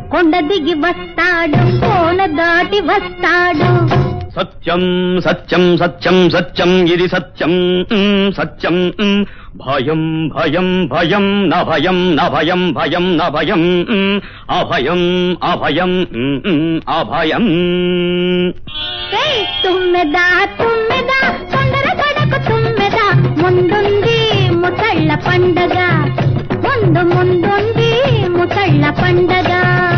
కొండ దిగి వస్తాడు కోన దాటి వస్తాడు సత్యం సత్యం సత్యం సత్యం ఇది సత్యం మ్, సత్యం మ్. భయం భయం భయం న భయం న భయం భయం న భయం మ్, అభయం అభయం మ్, మ్, అభయం ఏయ్, తుమ్మెదా తుమ్మెదా తొందర పడకు తుమ్మెదా ముందుంది ముసళ్ళ పండగ ముందు ముందుంది ముసళ్ళ పండగ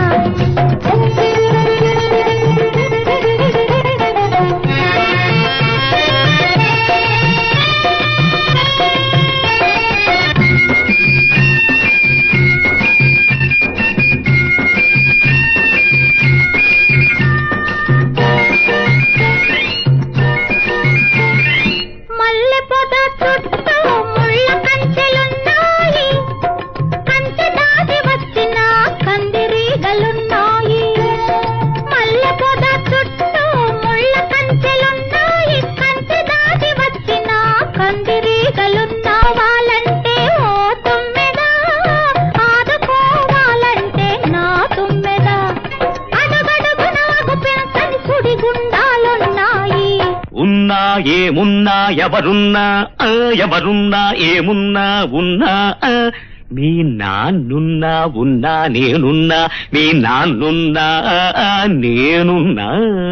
మల్లె పొద చుట్టూ ముళ్ళ కంచెలున్నాయి కంచె దాటి వచ్చిన కందిరీగలున్నాయి మల్లె పొద చుట్టూ ముళ్ళ కంచెలున్నాయి కంచె దాటి వచ్చిన కందిరీగలున్నావాలంటే ఓ తుమ్మెదా ఆదుకోవాలంటే నా తుమ్మెదా అడుగడుగు నాగు పెంచని సుడిగుండాలున్నాయి ఉన్నా ఏమున్నా ఎవరున్నా ఆ, ఎవరున్నా ఏమున్నా ఉన్నా ఆ, మీ నాన్నున్నా ఉన్నా నేనున్నా మీ నాన్నున్నా ఆ, నేనున్నా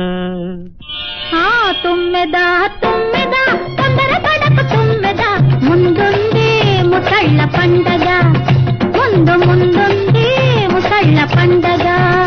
ఆ తుమ్మెదా తుమ్మెదా తొందర పడకు తుమ్మెదా ముందుంది ముసళ్ళ పండగ ముందు ముందుంది ముసళ్ళ పండగ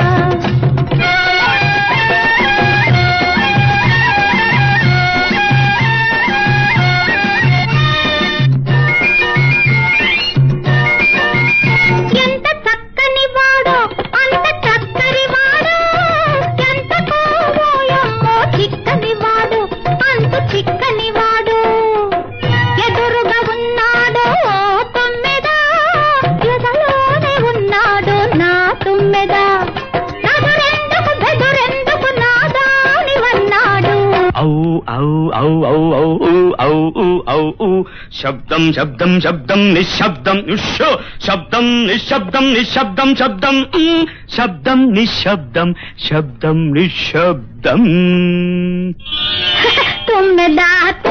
ఎంత చక్కని వాడో అంత చక్కని వాడు ఎంత కోవోయమ్మో చిక్కని వాడు అంత చిక్కని వాడు ఎదురుగా ఉన్నాడు ఓ తుమ్మెదా ఎదలోనే ఉన్నాడు నా తుమ్మెదా నదురెందుకు బెదురెందుకు నాదానివన్నాడు ఔ ఔ ఔ ఔ ఔ ఊ, ఔ ఊ, ఔ ఊ. శబ్దం శబ్దం శబ్దం నిశ్శబ్దం ఉష్షో శబ్దం నిశ్శబ్దం నిశ్శబ్దం శబ్దం ఉమ్. శబ్దం నిశ్శబ్దం శబ్దం నిశ్శబ్దం తుమ్మెదా